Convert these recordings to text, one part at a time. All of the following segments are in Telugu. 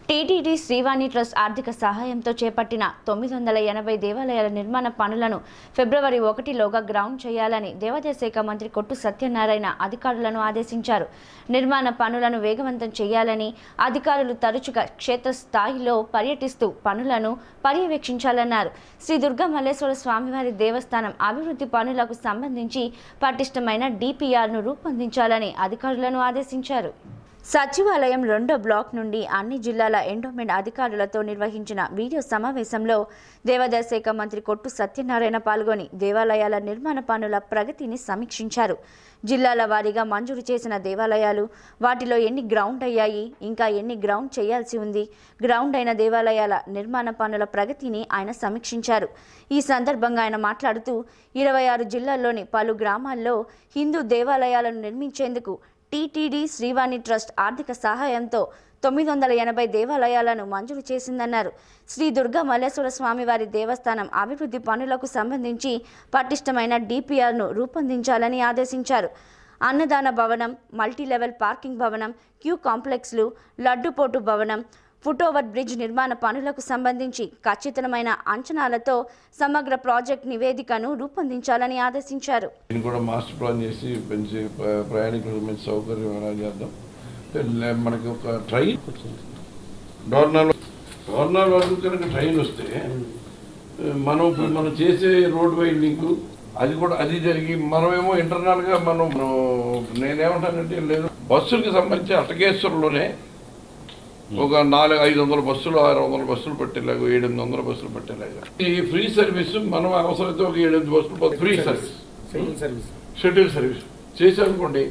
టీటీడీ శ్రీవాణి ట్రస్ట్ ఆర్థిక సహాయంతో చేపట్టిన తొమ్మిది వందల ఎనభై దేవాలయాల నిర్మాణ పనులను ఫిబ్రవరి ఒకటిలోగా గ్రౌండ్ చేయాలని దేవాదాయ శాఖ మంత్రి కొట్టు సత్యనారాయణ అధికారులను ఆదేశించారు నిర్మాణ పనులను వేగవంతం చేయాలని అధికారులు తరచుగా క్షేత్రస్థాయిలో పర్యటిస్తూ పనులను పర్యవేక్షించాలన్నారు శ్రీ దుర్గా మల్లేశ్వర స్వామివారి దేవస్థానం అభివృద్ధి పనులకు సంబంధించి పటిష్టమైన డిపిఆర్ను రూపొందించాలని అధికారులను ఆదేశించారు సచివాలయం రెండో బ్లాక్ నుండి అన్ని జిల్లాల ఎండోమెంట్ అధికారులతో నిర్వహించిన వీడియో సమావేశంలో దేవాదాయ శాఖ మంత్రి కొట్టు సత్యనారాయణ పాల్గొని దేవాలయాల నిర్మాణ పనుల ప్రగతిని సమీక్షించారు జిల్లాల వారీగా మంజూరు చేసిన దేవాలయాలు వాటిలో ఎన్ని గ్రౌండ్ అయ్యాయి ఇంకా ఎన్ని గ్రౌండ్ చేయాల్సి ఉంది గ్రౌండ్ అయిన దేవాలయాల నిర్మాణ పనుల ప్రగతిని ఆయన సమీక్షించారు ఈ సందర్భంగా ఆయన మాట్లాడుతూ ఇరవై ఆరు జిల్లాల్లోని పలు గ్రామాల్లో హిందూ దేవాలయాలను నిర్మించేందుకు టీటీడీ శ్రీవాణి ట్రస్ట్ ఆర్థిక సహాయంతో తొమ్మిది వందల ఎనభై దేవాలయాలను మంజూరు చేసిందన్నారు శ్రీ దుర్గా మల్లేశ్వర స్వామివారి దేవస్థానం అభివృద్ధి పనులకు సంబంధించి పటిష్టమైన డిపిఆర్ను రూపొందించాలని ఆదేశించారు అన్నదాన భవనం మల్టీ లెవెల్ పార్కింగ్ భవనం క్యూ కాంప్లెక్స్లు లడ్డుపోటు భవనం ఫుట్ఓవర్ బ్రిడ్జ్ నిర్మాణ పనులకు సంబంధించి ఖచ్చితమైన అంచనాలతో సమగ్ర ప్రాజెక్ట్ నివేదికను రూపొందించాలని ఆదేశించారు దీన్ని కూడా మాస్టర్ ప్లాన్ చేసి మంచి ప్ర- ప్రయాణికులకు మంచి సౌకర్యం ఎలా చేద్దాం లే- మనకి ఒక ట్రైన్ డోర్నాల్ డోర్నాల్ వరకు కనుక ట్రైన్ వస్తే మనం ఇప్పుడు మనం చేసే రోడ్ వైండింగ్ అది కూడా అది జరిగి మనమేమో ఇంటర్నల్ గా మనం మనం నేనేమంటానంటే లేదు బస్సులకు సంబంధించి అటకేశ్వరంలోనే ఒక నాలుగు ఐదు వందల బస్సులు ఆరు వందల బస్సులు పట్టేలాగా ఏడు ఎనిమిది వందల బస్సులు పట్టేలాగా ఈ ఫ్రీ సర్వీస్ మనం అవసరమైతే ఒక ఏడు ఎనిమిది బస్సులు free service civil service schedule service చేశారనుకోండి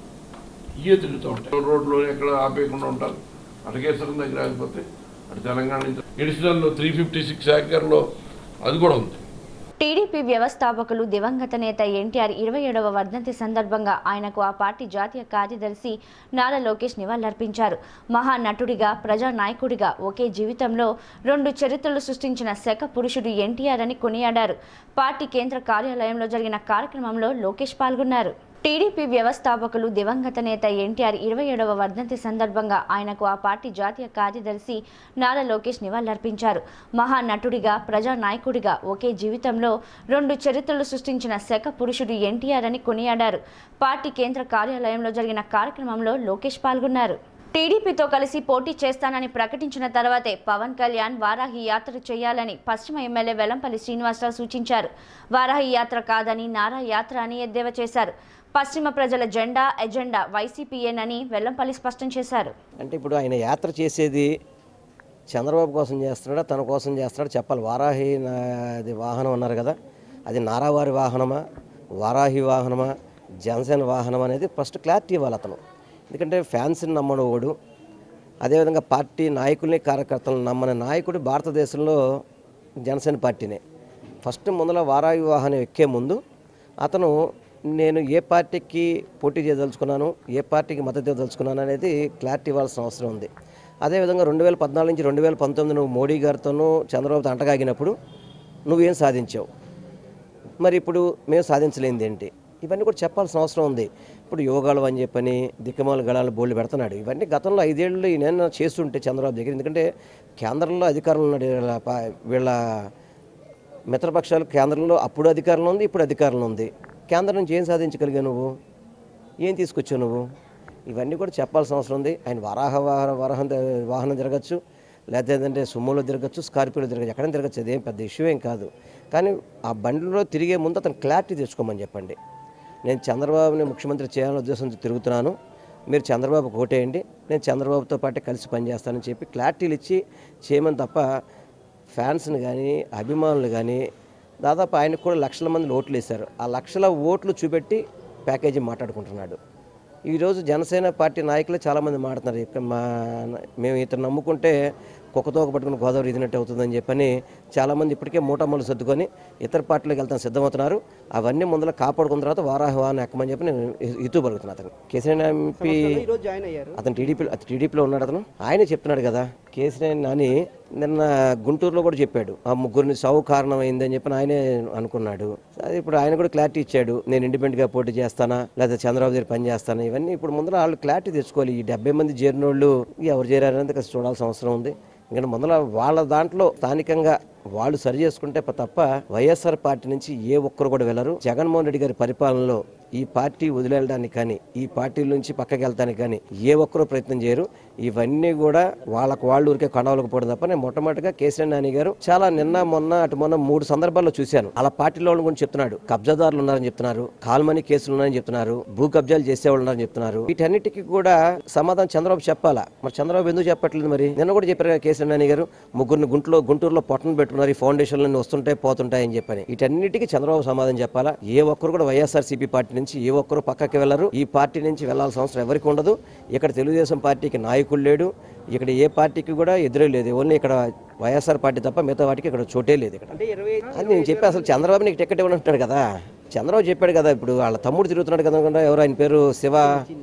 ఇయే తిరుగుతూ ఉంటాయి రోడ్లో ఎక్కడ ఆపేయకుండా ఉంటారు అటకేశ్వరం దగ్గర ఆగిపోతే అటు తెలంగాణ నుంచి ఎడిషనల్ త్రీ ఫిఫ్టీ సిక్స్ ఏకర్లో అది కూడా ఉంది టీడీపీ వ్యవస్థాపకులు దివంగత నేత ఎన్టీఆర్ ఇరవై ఏడవ వర్ధంతి సందర్భంగా ఆయనకు ఆ పార్టీ జాతీయ కార్యదర్శి నారా లోకేష్ నివాళులర్పించారు మహానటుడిగా ప్రజానాయకుడిగా ఒకే జీవితంలో రెండు చరిత్రలు సృష్టించిన శక పురుషుడు ఎన్టీఆర్ అని కొనియాడారు పార్టీ కేంద్ర కార్యాలయంలో జరిగిన కార్యక్రమంలో లోకేష్ పాల్గొన్నారు టీడీపీ వ్యవస్థాపకులు దివంగత నేత ఎన్టీఆర్ ఇరవై ఏడవ వర్ధంతి సందర్భంగా ఆయనకు ఆ పార్టీ జాతీయ కార్యదర్శి నారా లోకేష్ నివాళులర్పించారు మహానటుడిగా ప్రజానాయకుడిగా ఒకే జీవితంలో రెండు చరిత్రలు సృష్టించిన శక పురుషుడు ఎన్టీఆర్ అని కొనియాడారు పార్టీ కేంద్ర కార్యాలయంలో జరిగిన కార్యక్రమంలో లోకేష్ పాల్గొన్నారు టీడీపీతో కలిసి పోటీ చేస్తానని ప్రకటించిన తర్వాతే పవన్ కళ్యాణ్ వారాహి యాత్ర చేయాలని పశ్చిమ ఎమ్మెల్యే వెల్లంపల్లి శ్రీనివాసరావు సూచించారు వారాహి యాత్ర కాదని నారా యాత్ర అని ఎద్దేవా చేశారు పశ్చిమ ప్రజల జెండా ఎజెండా వైసీపీయేనని వెల్లంపల్లి స్పష్టం చేశారు అంటే ఇప్పుడు ఆయన యాత్ర చేసేది చంద్రబాబు కోసం చేస్తున్నాడా తన కోసం చేస్తున్నాడా చెప్పాలి వారాహి నా- అది వాహనం అన్నారు కదా అది నారావారి వాహనమా వారాహి వాహనమా జనసేన వాహనం అనేది ఫస్ట్ క్లారిటీ ఇవ్వాలి అతను ఎందుకంటే ఫ్యాన్స్ని నమ్మడోడు అదేవిధంగా పార్టీ నాయకుల్ని కార్యకర్తలను నమ్మని నాయకుడు భారతదేశంలో జనసేన పార్టీనే ఫస్ట్ ముందర వారాహి వాహనం ఎక్కే ముందు అతను నేను ఏ పార్టీకి పోటీ చేయదలుచుకున్నాను ఏ పార్టీకి మద్దతు ఇవ్వదలుచుకున్నాను అనేది క్లారిటీ ఇవ్వాల్సిన అవసరం ఉంది అదేవిధంగా రెండు వేల పద్నాలుగు నుంచి రెండు వేల పంతొమ్మిది నువ్వు మోడీ గారితోనూ చంద్రబాబుతో అంటగాగినప్పుడు నువ్వేం సాధించావు మరి ఇప్పుడు మేము సాధించలేనిది ఏంటి ఇవన్నీ కూడా చెప్పాల్సిన అవసరం ఉంది ఇప్పుడు యోగాలు అని చెప్పని దిక్కమాల గళాలు బోళ్ళు పెడుతున్నాడు ఇవన్నీ గతంలో ఐదేళ్ళు నేను చేస్తుంటే చంద్రబాబు దగ్గర ఎందుకంటే కేంద్రంలో అధికారంలో ఉన్నాడు వీళ్ళ పా- వీళ్ళ మిత్రపక్షాలు కేంద్రంలో అప్పుడు అధికారంలో ఉంది ఇప్పుడు అధికారంలో ఉంది కేంద్రం నుంచి ఏం సాధించగలిగావు నువ్వు ఏం తీసుకొచ్చావు నువ్వు ఇవన్నీ కూడా చెప్పాల్సిన అవసరం ఉంది ఆయన వరాహ వాహన వరాహం వాహనం తిరగచ్చు లేదంటే సుమోలో తిరగచ్చు స్కార్పియోలో తిరగచ్చు ఎక్కడైనా తిరగచ్చు అదేం పెద్ద ఇష్యూ ఏం కాదు కానీ ఆ బండిలో తిరిగే ముందు అతను క్లారిటీ తెచ్చుకోమని చెప్పండి నేను చంద్రబాబుని ముఖ్యమంత్రి చేయాలనే ఉద్దేశంతో తిరుగుతున్నాను మీరు చంద్రబాబు ఓటేయండి నేను చంద్రబాబుతో పాటు కలిసి పనిచేస్తానని చెప్పి క్లారిటీలు ఇచ్చి చేయమని తప్ప ఫ్యాన్స్ని కానీ అభిమానులు కానీ దాదాపు ఆయనకు కూడా లక్షల మంది ఓట్లు వేశారు ఆ లక్షల ఓట్లు చూపెట్టి ప్యాకేజీ మాట్లాడుకుంటున్నాడు ఈరోజు జనసేన పార్టీ నాయకులు చాలామంది మాట్లాడుతున్నారు ఇక్కడ మా మేము ఇతను నమ్ముకుంటే కుక్కతోక పట్టుకుని గోదావరి ఇదినట్టు అవుతుందని చెప్పని చాలామంది ఇప్పటికే మూటమ్మలు సర్దుకొని ఇతర పార్టీలకు వెళ్తాను సిద్ధమవుతున్నారు అవన్నీ ముందర కాపాడుకున్న తర్వాత వారాహ వాహనం ఎక్కమని చెప్పి నేను ఇతూ పలుకుతున్నాను అతను కేసీఆర్ ఎంపీ ఈరోజు జాయిన్ అయ్యారు అతను టీడీపీ టీడీపీలో ఉన్నాడు అతను ఆయనే చెప్తున్నాడు కదా కేసీఆర్ నాని నిన్న గుంటూరులో కూడా చెప్పాడు ఆ ముగ్గురిని సావు కారణం అయిందని చెప్పి ఆయనే అనుకున్నాడు అది ఇప్పుడు ఆయన కూడా క్లారిటీ ఇచ్చాడు నేను ఇండిపెండెంట్ గా పోటీ చేస్తానా లేదా చంద్రబాబు దగ్గర పని చేస్తానా ఇవన్నీ ఇప్పుడు ముందర వాళ్ళు క్లారిటీ తెచ్చుకోవాలి ఈ డెబ్బై మంది చేరినోళ్ళు ఎవరు చేరారనేది కాస్త చూడాల్సిన అవసరం ఉంది ఇంకా ముందర వాళ్ళ దాంట్లో స్థానికంగా వాళ్ళు సరి చేసుకుంటే తప్ప వైఎస్ఆర్ పార్టీ నుంచి ఏ ఒక్కరు కూడా వెళ్ళరు జగన్మోహన్ రెడ్డి గారి పరిపాలనలో ఈ పార్టీ వదిలేయడానికి కానీ ఈ పార్టీ నుంచి పక్కకి వెళ్తానికి కానీ ఏ ఒక్కరూ ప్రయత్నం చేయరు ఇవన్నీ కూడా వాళ్ళకు వాళ్ళు ఊరికే కొండవలకు పోవడం తప్ప నేను మొట్టమొదటిగా కేసీఆర్ నాని గారు చాలా నిన్న మొన్న అటు మొన్న మూడు సందర్భాల్లో చూశాను అలా పార్టీలో వాళ్ళ గురించి చెప్తున్నాడు కబ్జాదారులు ఉన్నారని చెప్తున్నారు కాల్మనీ కేసులు ఉన్నారని చెప్తున్నారు భూ కబ్జాలు చేసేవాళ్ళు ఉన్నారని చెప్తున్నారు వీటన్నిటికీ కూడా సమాధానం చంద్రబాబు చెప్పాలా మరి చంద్రబాబు ఎందుకు చెప్పట్లేదు మరి నిన్న కూడా చెప్పారు కదా కేసీఆర్ నాని గారు ముగ్గురిని గుంటూరులో గుంటూరులో పొట్టను పెట్టుకున్నారు ఈ ఫౌండేషన్లన్నీ వస్తుంటాయి పోతుంటాయి అని చెప్పని వీటన్నిటికీ చంద్రబాబు సమాధానం చెప్పాలా ఏ ఒక్కరు కూడా వైఎస్ఆర్సీపీ పార్టీ నుంచి ఏ ఒక్కరు పక్కకి వెళ్ళరు ఈ పార్టీ నుంచి వెళ్లాల్సిన అవసరం ఎవరికి ఉండదు ఇక్కడ తెలుగుదేశం పార్టీకి నాయకుడు లేడు ఇక్కడ ఏ పార్టీకి కూడా ఎదురే లేదు ఓన్లీ ఇక్కడ వైఎస్ఆర్ పార్టీ తప్ప మిగతా వాటికి ఇక్కడ చోటే లేదు ఇక్కడ అంటే ఇరవై అది నేను చెప్పి అసలు చంద్రబాబు నీకు టికెట్ ఇవ్వనంటున్నాడు కదా చంద్రబాబు చెప్పాడు కదా ఇప్పుడు వాళ్ళ తమ్ముడు తిరుగుతున్నాడు కదా అనుకుంటా ఎవరు ఆయన పేరు శివ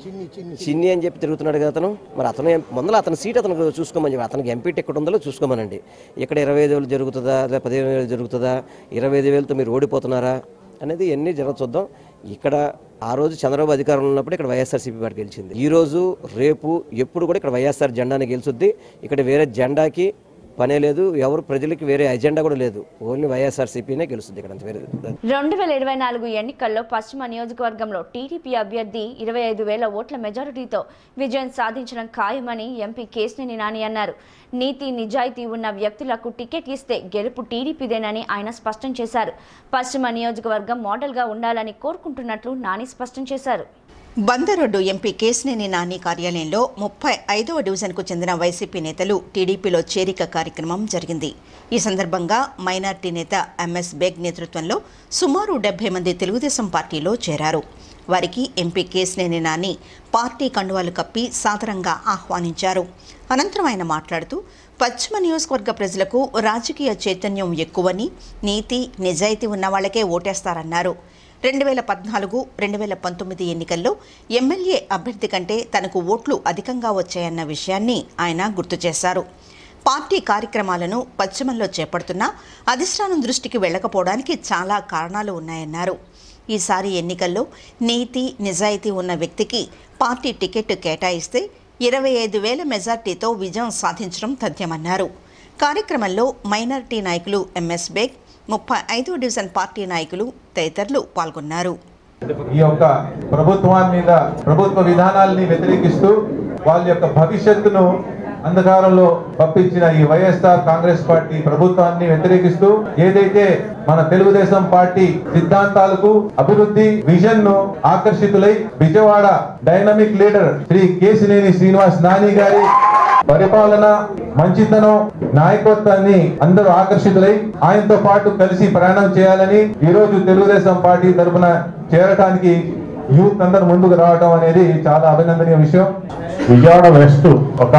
చిన్ని అని చెప్పి తిరుగుతున్నాడు కదా అతను మరి అతను ఏం- ముందర అతని సీట్ అతను చూసుకోమని చెప్పి అతనికి ఎంపీ టికెట్ ఉందో చూసుకోమనండి ఇక్కడ ఇరవై ఐదు వేలు జరుగుతుందా లేదా పదిహేను వేలు జరుగుతుందా ఇరవై ఐదు వేలతో మీరు ఓడిపోతున్నారా అనేది ఎన్ని జరగ చూద్దాం ఇక్కడ ఆ రోజు చంద్రబాబు అధికారంలో ఉన్నప్పుడు ఇక్కడ వైఎస్ఆర్సీపీ పార్టీ గెలిచింది ఈ రోజు రేపు ఎప్పుడు కూడా ఇక్కడ వైఎస్ఆర్ జెండాని గెలుచుద్ది ఇక్కడ వేరే జెండాకి పనే లేదు ఎవరు ప్రజలకి వేరే ఎజెండా కూడా లేదు ఓన్లీ వైఎస్ఆర్సీపీనే గెలుస్తుంది ఇక్కడ అంత వేరే రెండు వేల ఇరవై నాలుగు ఎన్నికల్లో పశ్చిమ నియోజకవర్గంలో టీడీపీ అభ్యర్థి ఇరవై ఐదు వేల ఓట్ల మెజారిటీతో విజయం సాధించడం ఖాయమని ఎంపీ కేశినేని నాని అన్నారు నీతి నిజాయితీ ఉన్న వ్యక్తులకు టికెట్ ఇస్తే గెలుపు టీడీపీదేనని ఆయన స్పష్టం చేశారు పశ్చిమ నియోజకవర్గం మోడల్గా ఉండాలని కోరుకుంటున్నట్లు నాని స్పష్టం చేశారు బందరోడ్డు ఎంపీ కేశినేని నాని కార్యాలయంలో ముప్పై ఐదవ డివిజన్కు చెందిన వైసీపీ నేతలు టీడీపీలో చేరిక కార్యక్రమం జరిగింది ఈ సందర్భంగా మైనార్టీ నేత ఎంఎస్ బేగ్ నేతృత్వంలో సుమారు డెబ్బై మంది తెలుగుదేశం పార్టీలో చేరారు వారికి ఎంపీ కేశినేని నాని పార్టీ కండువాలు కప్పి సాదరంగా ఆహ్వానించారు అనంతరం ఆయన మాట్లాడుతూ పశ్చిమ నియోజకవర్గ ప్రజలకు రాజకీయ చైతన్యం ఎక్కువని నీతి నిజాయితీ ఉన్న వాళ్ళకే ఓటేస్తారన్నారు రెండు వేల పద్నాలుగు రెండు వేల పంతొమ్మిది ఎన్నికల్లో ఎమ్మెల్యే అభ్యర్థి కంటే తనకు ఓట్లు అధికంగా వచ్చాయన్న విషయాన్ని ఆయన గుర్తు చేశారు పార్టీ కార్యక్రమాలను పశ్చిమంలో చేపడుతున్నా అధిష్టానం దృష్టికి వెళ్ళకపోవడానికి చాలా కారణాలు ఉన్నాయన్నారు ఈసారి ఎన్నికల్లో నీతి నిజాయితీ ఉన్న వ్యక్తికి పార్టీ టికెట్ కేటాయిస్తే ఇరవై ఐదు వేల మెజార్టీతో విజయం సాధించడం తథ్యమన్నారు కార్యక్రమంలో మైనారిటీ నాయకులు ఎంఎస్ బేగ్ ముప్పై ఐదో డివిజన్ పార్టీ నాయకులు తదితరులు పాల్గొన్నారు ఈ యొక్క ప్రభుత్వాన్ని మీద ప్రభుత్వ విధానాల్ని వ్యతిరేకిస్తూ వాళ్ళ యొక్క భవిష్యత్తును అంధకారంలో పంపించిన ఈ వైఎస్ఆర్ కాంగ్రెస్ పార్టీ ప్రభుత్వాన్ని వ్యతిరేకిస్తూ ఏదైతే మన తెలుగుదేశం పార్టీ సిద్ధాంతాలకు అభివృద్ధి విజన్ ను ఆకర్షితులై విజయవాడ డైనమిక్ లీడర్ శ్రీ కేసినేని శ్రీనివాస్ నాని గారి పరిపాలన మంచితనం నాయకత్వాన్ని అందరూ ఆకర్షితులై ఆయనతో పాటు కలిసి ప్రయాణం చేయాలని ఈ రోజు తెలుగుదేశం పార్టీ తరఫున చేరటానికి యూత్ అందరు ముందుకు రావడం అనేది చాలా అభినందనీయ విషయం విజయవాడ వెస్ట్ ఒక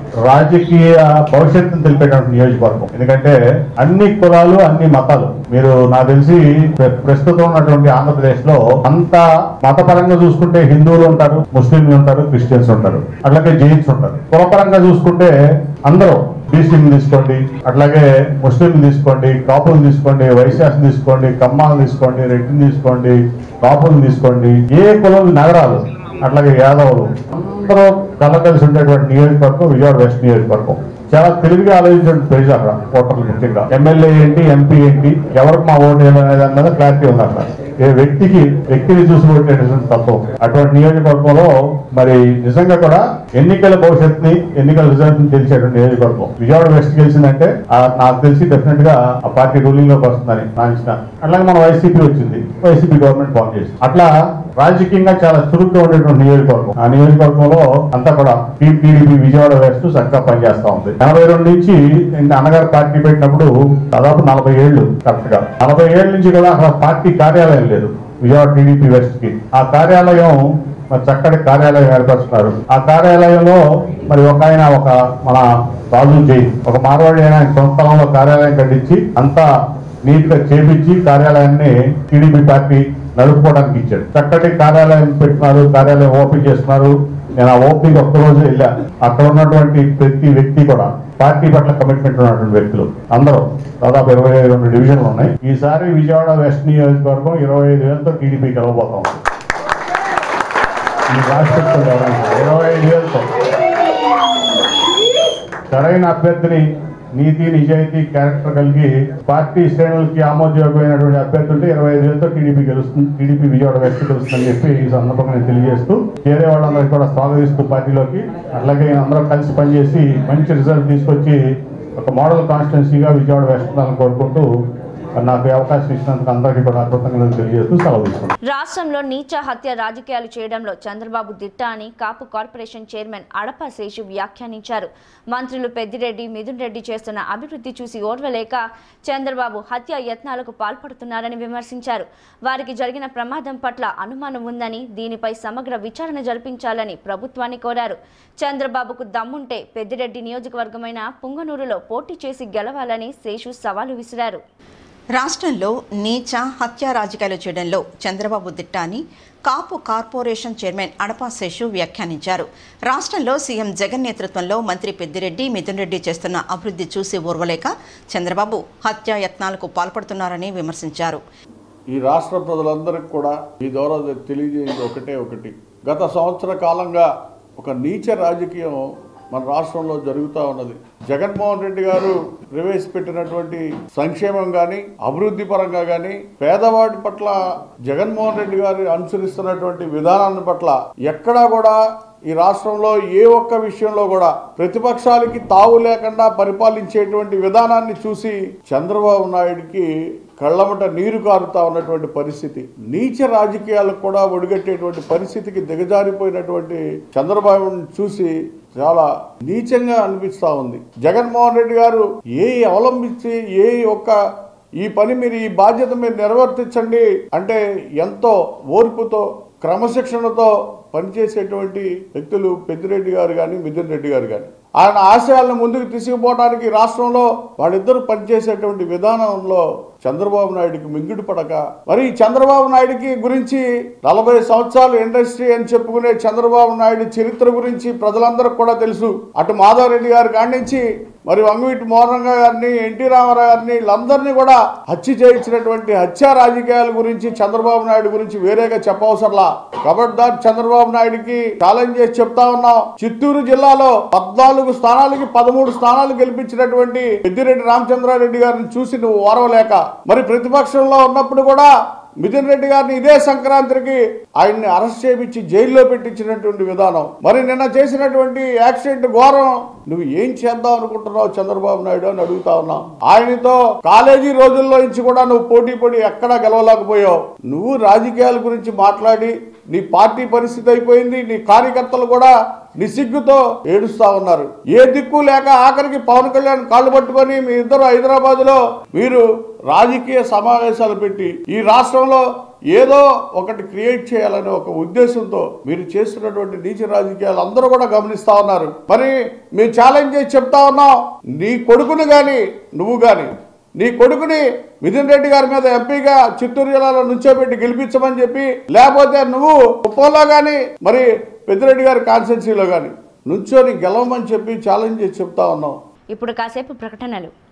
రాజకీయ భవిష్యత్తును తెలిపేటువంటి నియోజకవర్గం ఎందుకంటే అన్ని కులాలు అన్ని మతాలు మీరు నాకు తెలిసి ప్ర- ప్రస్తుతం ఉన్నటువంటి ఆంధ్రప్రదేశ్ లో అంత మతపరంగా చూసుకుంటే హిందువులు ఉంటారు ముస్లింలు ఉంటారు క్రిస్టియన్స్ ఉంటారు అట్లాగే జైన్స్ ఉంటారు కులపరంగా చూసుకుంటే అందరూ బీసీలు తీసుకోండి అట్లాగే ముస్లింలు తీసుకోండి కాపులు తీసుకోండి వైశ్యాస్ తీసుకోండి కమ్మాలు తీసుకోండి రెడ్డిని తీసుకోండి కాపులు తీసుకోండి ఏ కులం నగరాలు అట్లాగే యాదవులు అందరూ కలగలిసి ఉండేటువంటి నియోజకవర్గం విజయవాడ వెస్ట్ నియోజకవర్గం చాలా తెలివిగా ఆలోచించిన ప్రజలు అక్కడ ఓటర్లు ముఖ్యంగా ఎమ్మెల్యే ఏంటి ఎంపీ ఏంటి ఎవరికి మా ఓటు వేయాలి అనే దాని మీద క్లారిటీ ఉంది అక్కడ ఏ వ్యక్తికి వ్యక్తిని చూసి ఓటేటువంటి తత్వం అటువంటి నియోజకవర్గంలో మరి నిజంగా కూడా ఎన్నికల భవిష్యత్తుని ఎన్నికల రిజల్ట్ ని తెలిసేటువంటి నియోజకవర్గం విజయవాడ వెస్ట్ గెలిచిందంటే ఆ నాకు తెలిసి డెఫినెట్ గా ఆ పార్టీ రూలింగ్ లోకి వస్తుందని నా అంచనా అట్లాగే మన వైసీపీ వచ్చింది వైసీపీ గవర్నమెంట్ ఫామ్ చేసింది అట్లా రాజకీయంగా చాలా చురుగ్గా ఉండేటువంటి నియోజకవర్గం ఆ నియోజకవర్గంలో అంతా కూడా టీడీపీ విజయవాడ వెస్ట్ చక్కగా పనిచేస్తా ఉంది ఎనభై రెండు నుంచి ఇంకా అన్నగారు పార్టీ పెట్టినప్పుడు దాదాపు నలభై ఏళ్ళు కరెక్ట్ గా నలభై ఏళ్ళ నుంచి కూడా అక్కడ పార్టీ కార్యాలయం లేదు విజయవాడ టీడీపీ వెస్ట్ కి ఆ కార్యాలయం మరి చక్కటి కార్యాలయం ఏర్పరుస్తున్నారు ఆ కార్యాలయంలో మరి ఒక ఆయన ఒక మన రాజు జై ఒక మార్వాడి అయిన ఆయన సొంత స్థలంలో కార్యాలయం కట్టించి అంతా నీట్ గా చేపించి కార్యాలయాన్ని టీడీపీ పార్టీ నడుపుకోవడానికి ఇచ్చాడు చక్కటి కార్యాలయం పెట్టినారు కార్యాలయం ఓపెన్ చేస్తున్నారు నేను ఆ ఓపెనింగ్ ఒక్కరోజు వెళ్ళా అక్కడ ఉన్నటువంటి ప్రతి వ్యక్తి కూడా పార్టీ పట్ల కమిట్మెంట్ ఉన్నటువంటి వ్యక్తులు అందరూ దాదాపు ఇరవై రెండు డివిజన్లు ఉన్నాయి ఈసారి విజయవాడ వెస్ట్ నియోజకవర్గం ఇరవై ఐదు వేలతో టీడీపీ గెలవబోతాం ఈ రాష్ట్ర ఇరవై ఐదు వేలతో సరైన అభ్యర్థిని నీతి నిజాయితీ క్యారెక్టర్ కలిగి పార్టీ శ్రేణులకి ఆమోదయోగ్యమైనటువంటి అభ్యర్థి ఉంటే ఇరవై ఐదు వేలతో టీడీపీ గెలుస్తుంది టీడీపీ విజయవాడ వెస్ట్ గెలుస్తుందని చెప్పి ఈ సందర్భంగా నేను తెలియజేస్తూ చేరే వాళ్ళందరికీ కూడా స్వాగతిస్తూ పార్టీలోకి అట్లాగే అందరూ కలిసి పనిచేసి మంచి రిజల్ట్ తీసుకొచ్చి ఒక మోడల్ కాన్స్టిట్యున్సీగా విజయవాడ వెస్ట్ ఉండాలని కోరుకుంటూ నాకు ఈ అవకాశం ఇచ్చినందుకు అందరికీ కూడా కృతజ్ఞతలు తెలియజేస్తూ సెలవు తీసుకుంటాను రాష్ట్రంలో నీచ హత్య రాజకీయాలు చేయడంలో చంద్రబాబు దిట్ట అని కాపు కార్పొరేషన్ చైర్మన్ అడప శేషు వ్యాఖ్యానించారు మంత్రులు పెద్దిరెడ్డి మిథున్ రెడ్డి చేస్తున్న అభివృద్ధి చూసి ఓర్వలేక చంద్రబాబు హత్య యత్నాలకు పాల్పడుతున్నారని విమర్శించారు వారికి జరిగిన ప్రమాదం పట్ల అనుమానం ఉందని దీనిపై సమగ్ర విచారణ జరిపించాలని ప్రభుత్వాన్ని కోరారు చంద్రబాబుకు దమ్ముంటే పెద్దిరెడ్డి నియోజకవర్గమైన పుంగనూరులో పోటీ చేసి గెలవాలని శేషు సవాలు విసిరారు రాష్ట్రంలో నీచ హత్య రాజకీయాలు చేయడంలో చంద్రబాబు దిట్ట అని కాపు కార్పొరేషన్ చైర్మన్ అడపా శేషు వ్యాఖ్యానించారు రాష్ట్రంలో సీఎం జగన్ నేతృత్వంలో మంత్రి పెద్దిరెడ్డి మిథున్ రెడ్డి చేస్తున్న అభివృద్ధి చూసి ఓర్వలేక చంద్రబాబు హత్యా యత్నాలకు పాల్పడుతున్నారని విమర్శించారు ఈ రాష్ట్ర ప్రజలందరికీ కూడా ఈ ద్వారా తెలియజేయండి ఒకటే ఒకటి గత సంవత్సర కాలంగా ఒక నీచ రాజకీయం మన రాష్ట్రంలో జరుగుతూ ఉన్నది జగన్మోహన్ రెడ్డి గారు ప్రవేశపెట్టినటువంటి సంక్షేమం కానీ అభివృద్ధి పరంగా కానీ పేదవాడి పట్ల జగన్మోహన్ రెడ్డి గారు అనుసరిస్తున్నటువంటి విధానాన్ని పట్ల ఎక్కడా కూడా ఈ రాష్ట్రంలో ఏ ఒక్క విషయంలో కూడా ప్రతిపక్షాలకి తావు లేకుండా పరిపాలించేటువంటి విధానాన్ని చూసి చంద్రబాబు నాయుడికి కళ్ళమట నీరు కారుతా ఉన్నటువంటి పరిస్థితి నీచ రాజకీయాలకు కూడా ఒడిగట్టేటువంటి పరిస్థితికి దిగజారిపోయినటువంటి చంద్రబాబుని చూసి చాలా నీచంగా అనిపిస్తా ఉంది జగన్మోహన్ రెడ్డి గారు ఏ అవలంబించి ఏ ఒక్క ఈ పని మీరు ఈ బాధ్యత మీరు నిర్వర్తించండి అంటే ఎంతో ఓర్పుతో క్రమశిక్షణతో పనిచేసేటువంటి వ్యక్తులు పెద్దిరెడ్డి గారు కానీ మిథున్ రెడ్డి గారు కానీ ఆయన ఆశయాలను ముందుకు తీసుకుపోవడానికి రాష్ట్రంలో వాళ్ళిద్దరూ పనిచేసేటువంటి విధానంలో చంద్రబాబు నాయుడికి మింగుడు పడక మరి ఈ చంద్రబాబు నాయుడికి గురించి నలభై సంవత్సరాలు ఇండస్ట్రీ అని చెప్పుకునే చంద్రబాబు నాయుడు చరిత్ర గురించి ప్రజలందరికీ కూడా తెలుసు అటు మాధవరెడ్డి గారి కాడి నుంచి మరి వంగవీటి మోహన్ గారిని ఎన్టీ రామారావు గారిని వీళ్ళందరినీ కూడా హత్య చేయించినటువంటి హత్య రాజకీయాల గురించి చంద్రబాబు నాయుడు గురించి వేరేగా చెప్పవసరలా కబడ్దార్ చంద్రబాబు నాయుడికి ఛాలెంజ్ చేసి చెప్తా ఉన్నాం చిత్తూరు జిల్లాలో పద్నాలుగు స్థానాలకి పదమూడు స్థానాలు గెలిపించినటువంటి పెద్దిరెడ్డి రామచంద్రారెడ్డి గారిని చూసి నువ్వు ఓరవలేక మరి ప్రతిపక్షంలో ఉన్నప్పుడు కూడా మిథున్ రెడ్డి గారిని ఇదే సంక్రాంతికి ఆయన్ని అరెస్ట్ చేపించి జైల్లో పెట్టించినటువంటి విధానం మరి నిన్న చేసినటువంటి యాక్సిడెంట్ ఘోరం నువ్వు ఏం చేద్దాం అనుకుంటున్నావు చంద్రబాబు నాయుడు అని అడుగుతా ఉన్నావు ఆయనతో కాలేజీ రోజుల్లో నుంచి కూడా నువ్వు పోటీ పడి ఎక్కడా గెలవలేకపోయావు నువ్వు రాజకీయాల గురించి మాట్లాడి నీ పార్టీ పరిస్థితి అయిపోయింది నీ కార్యకర్తలు కూడా నిసిగ్గుతో ఏడుస్తా ఉన్నారు ఏ దిక్కు లేక ఆఖరికి పవన్ కళ్యాణ్ కాళ్ళు పట్టుకొని మీ ఇద్దరు హైదరాబాద్ లో మీరు రాజకీయ సమావేశాలు పెట్టి ఈ రాష్ట్రంలో ఏదో ఒకటి క్రియేట్ చేయాలనే ఒక ఉద్దేశంతో మీరు చేస్తున్నటువంటి నీచ రాజకీయాలు అందరూ కూడా గమనిస్తా ఉన్నారు మరి మేము ఛాలెంజ్ చేసి చెప్తా ఉన్నాం నీ కొడుకును కానీ నువ్వు కానీ నీ కొడుకుని మిథున్ రెడ్డి గారి మీద ఎంపీగా చిత్తూరు జిల్లాలో నుంచోబెట్టి గెలిపించమని చెప్పి లేకపోతే నువ్వు కుప్పంలో కానీ మరి పెద్దిరెడ్డి గారి కాన్స్టెన్సీలో కానీ నుంచొని గెలవమని చెప్పి ఛాలెంజ్ చేసి చెప్తా ఉన్నాం ఇప్పుడు కాసేపు ప్రకటనలు